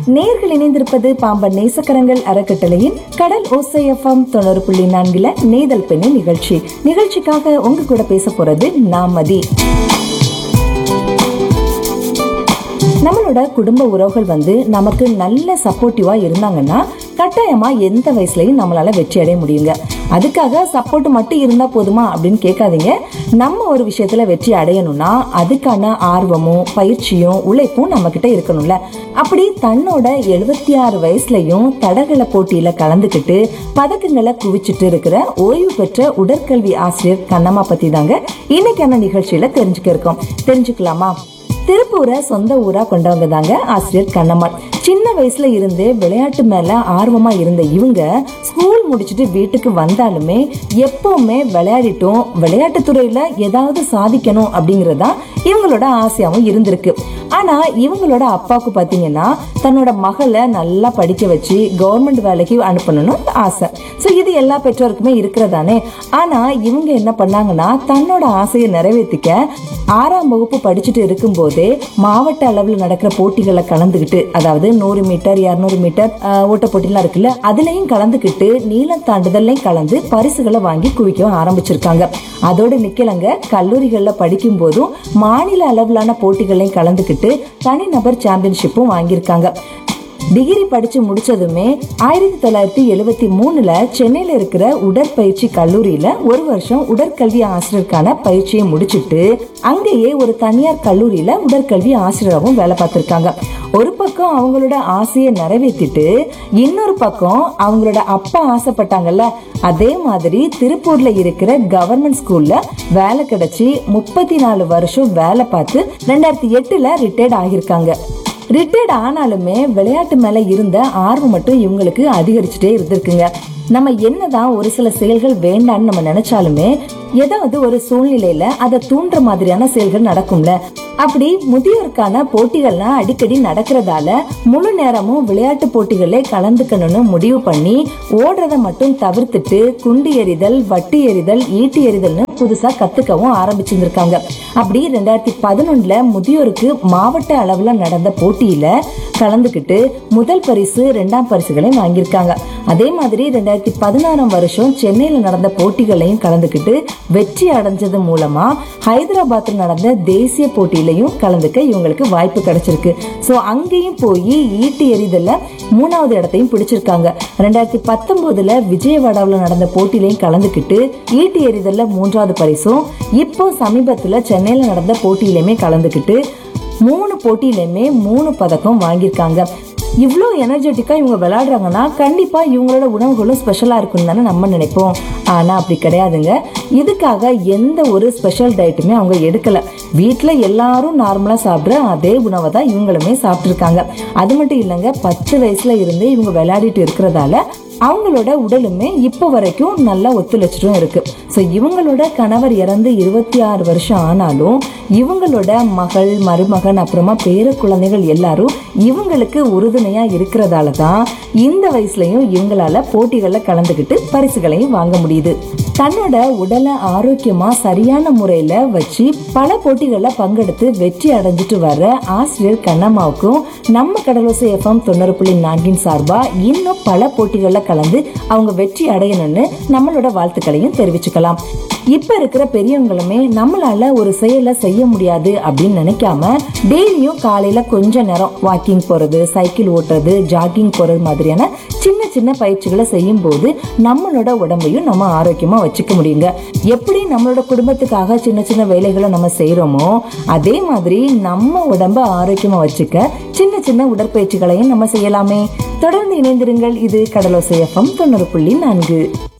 நேர்கள் இணைந்திருப்பது பாம்பன் நேசக்கரங்கள் அறக்கட்டளையின் கடல் ஓசை எஃப்எம் தொண்ணூறு புள்ளி நான்குல நேதல் பெண்ணு நிகழ்ச்சி நிகழ்ச்சிக்காக உங்க கூட பேச போறது நாமதி நம்மளோட குடும்ப உறவுகள் வந்து நமக்கு நல்ல சப்போர்ட்டிவா இருந்தாங்கன்னா கட்டாயமா எந்த வயசுலயும் நம்மளால வெற்றி அடைய முடியுங்க அதுக்காக சப்போர்ட் மட்டும் இருந்தா போதுமா அப்படின்னு கேட்காதீங்க நம்ம ஒரு விஷயத்துல வெற்றி அடையணும்னா அதுக்கான ஆர்வமும் பயிற்சியும் உழைப்பும் நம்ம கிட்ட இருக்கணும்ல அப்படி தன்னோட எழுபத்தி ஆறு வயசுலயும் தடகள போட்டியில கலந்துக்கிட்டு பதக்கங்களை குவிச்சிட்டு இருக்கிற ஓய்வு பெற்ற உடற்கல்வி ஆசிரியர் கண்ணம்மா பத்தி தாங்க இன்னைக்கான நிகழ்ச்சியில தெரிஞ்சுக்க இருக்கோம் தெரிஞ்சுக்கலாமா திருப்பூரை சொந்த ஊரா கொண்டவங்க தாங்க ஆசிரியர் கண்ணம்மாள் சின்ன வயசுல இருந்தே விளையாட்டு மேல ஆர்வமா இருந்த இவங்க ஸ்கூல் முடிச்சுட்டு வீட்டுக்கு வந்தாலுமே எப்பவுமே விளையாடிட்டும் விளையாட்டு துறையில ஏதாவது சாதிக்கணும் அப்படிங்கறதா இவங்களோட ஆசையாவும் இருந்திருக்கு ஆனா இவங்களோட அப்பாவுக்கு பாத்தீங்கன்னா தன்னோட மகளை நல்லா படிக்க வச்சு கவர்மெண்ட் வேலைக்கு அனுப்பணும்னு ஆசை சோ இது எல்லா பெற்றோருக்குமே இருக்கிறதானே ஆனா இவங்க என்ன பண்ணாங்கன்னா தன்னோட ஆசையை நிறைவேற்றிக்க ஆறாம் வகுப்பு படிச்சுட்டு இருக்கும்போதே மாவட்ட அளவில் நடக்கிற போட்டிகளை கலந்துக்கிட்டு அதாவது நூறு மீட்டர் இருநூறு மீட்டர் ஆஹ், ஓட்ட போட்டிலாம் இருக்குல்ல அதுலயும் கலந்துக்கிட்டு நீளம் தாண்டுதல்லையும் கலந்து பரிசுகளை வாங்கி குவிக்கவும் ஆரம்பிச்சிருக்காங்க அதோடு நிக்கலங்க கல்லூரிகள்ல படிக்கும் போதும் மாநில அளவிலான போட்டிகளையும் கலந்துக்கிட்டு தனிநபர் சாம்பியன்ஷிப்பும் வாங்கியிருக்காங்க டிகிரி படிச்சு முடிச்சதுமே ஆயிரத்தி தொள்ளாயிரத்தி எழுவத்தி மூணுல சென்னையில இருக்கிற உடற்பயிற்சி கல்லூரியில ஒரு வருஷம் உடற்கல்வி ஆசிரியருக்கான பயிற்சியை முடிச்சிட்டு அங்கேயே ஒரு தனியார் கல்லூரியில உடற்கல்வி ஆசிரியராகவும் வேலை பார்த்திருக்காங்க ஒரு பக்கம் அவங்களோட ஆசையை நிறைவேற்றிட்டு இன்னொரு பக்கம் அவங்களோட அப்பா ஆசைப்பட்டாங்கல்ல அதே மாதிரி திருப்பூர்ல இருக்கிற கவர்மெண்ட் ஸ்கூல்ல வேலை கிடைச்சி முப்பத்தி நாலு வருஷம் வேலை பார்த்து ரெண்டாயிரத்தி எட்டுல ரிட்டையர்ட் ஆகியிருக்காங்க ரிட்டையர்ட் ஆனாலுமே விளையாட்டு மேல இருந்த ஆர்வம் மட்டும் இவங்களுக்கு அதிகரிச்சுட்டே இருந்திருக்குங்க நம்ம என்னதான் ஒரு சில செயல்கள் வேண்டான்னு நம்ம நினைச்சாலுமே ஏதாவது ஒரு சூழ்நிலையில அதை தூண்டுற மாதிரியான செயல்கள் நடக்கும்ல அப்படி முதியோருக்கான போட்டிகள்லாம் அடிக்கடி நடக்கிறதால முழு நேரமும் விளையாட்டு போட்டிகளே கலந்துக்கணும்னு முடிவு பண்ணி ஓடுறத மட்டும் தவிர்த்துட்டு குண்டு எறிதல் வட்டி எறிதல் ஈட்டி எறிதல்னு புதுசா கத்துக்கவும் ஆரம்பிச்சிருந்திருக்காங்க அப்படி ரெண்டாயிரத்தி பதினொன்னுல முதியோருக்கு மாவட்ட அளவுல நடந்த போட்டியில கலந்துக்கிட்டு முதல் பரிசு ரெண்டாம் பரிசுகளையும் வாங்கியிருக்காங்க அதே மாதிரி ரெண்டாயிரத்தி பதினாறாம் வருஷம் சென்னையில நடந்த போட்டிகளையும் கலந்துக்கிட்டு வெற்றி அடைஞ்சது மூலமா ஹைதராபாத்ல நடந்த தேசிய போட்டியிலையும் கலந்துக்க இவங்களுக்கு வாய்ப்பு கிடைச்சிருக்கு சோ அங்கேயும் போய் ஈட்டி எறிதல்ல மூணாவது இடத்தையும் பிடிச்சிருக்காங்க ரெண்டாயிரத்தி பத்தொன்பதுல விஜயவாடாவில் நடந்த போட்டியிலையும் கலந்துக்கிட்டு ஈட்டி எறிதல்ல மூன்றாவது பரிசும் இப்போ சமீபத்துல சென்னையில நடந்த போட்டியிலையுமே கலந்துக்கிட்டு மூணு போட்டியிலுமே மூணு பதக்கம் வாங்கியிருக்காங்க இவ்வளோ எனர்ஜெட்டிக்காக இவங்க விளையாடுறாங்கன்னா கண்டிப்பாக இவங்களோட உணவுகளும் ஸ்பெஷலாக இருக்குன்னு தானே நம்ம நினைப்போம் ஆனால் அப்படி கிடையாதுங்க இதுக்காக எந்த ஒரு ஸ்பெஷல் டயட்டுமே அவங்க எடுக்கலை வீட்டில் எல்லாரும் நார்மலாக சாப்பிட்ற அதே உணவை தான் இவங்களுமே சாப்பிட்ருக்காங்க அது மட்டும் இல்லைங்க பத்து வயசுல இருந்தே இவங்க விளையாடிட்டு இருக்கிறதால அவங்களோட உடலுமே இப்போ வரைக்கும் நல்லா ஒத்துழைச்சிட்டும் இருக்கு ஸோ இவங்களோட கணவர் இறந்து இருபத்தி ஆறு வருஷம் ஆனாலும் இவங்களோட மகள் மருமகன் அப்புறமா பேர குழந்தைகள் எல்லாரும் இவங்களுக்கு உறுதுணையா இருக்கிறதால தான் இந்த வயசுலயும் இவங்களால போட்டிகள்ல கலந்துக்கிட்டு பரிசுகளையும் வாங்க முடியுது தன்னோட உடலை ஆரோக்கியமா சரியான முறையில வச்சு பல போட்டிகள்ல பங்கெடுத்து வெற்றி அடைஞ்சிட்டு வர்ற ஆசிரியர் கண்ணம்மாவுக்கும் நம்ம கடலோசை எஃப்எம் தொண்ணூறு புள்ளி நான்கின் சார்பா இன்னும் பல போட்டிகள்ல கலந்து அவங்க வெற்றி அடையணும்னு நம்மளோட வாழ்த்துக்களையும் தெரிவிச்சுக்கலாம் இப்ப இருக்கிற பெரியவங்களுமே நம்மளால ஒரு செயலை செய்ய முடியாது அப்படின்னு நினைக்காம டெய்லியும் காலையில கொஞ்ச நேரம் வாக்கிங் போறது சைக்கிள் ஓட்டுறது ஜாகிங் போறது மாதிரியான சின்ன சின்ன பயிற்சிகளை செய்யும் போது நம்மளோட உடம்பையும் நம்ம ஆரோக்கியமா வச்சுக்க முடியுங்க எப்படி நம்மளோட குடும்பத்துக்காக சின்ன சின்ன வேலைகளை நம்ம செய்யறோமோ அதே மாதிரி நம்ம உடம்ப ஆரோக்கியமா வச்சுக்க சின்ன சின்ன உடற்பயிற்சிகளையும் நம்ம செய்யலாமே தொடர்ந்து இணைந்திருங்கள் இது கடலோசை எஃப்எம் தொண்ணூறு புள்ளி நான்கு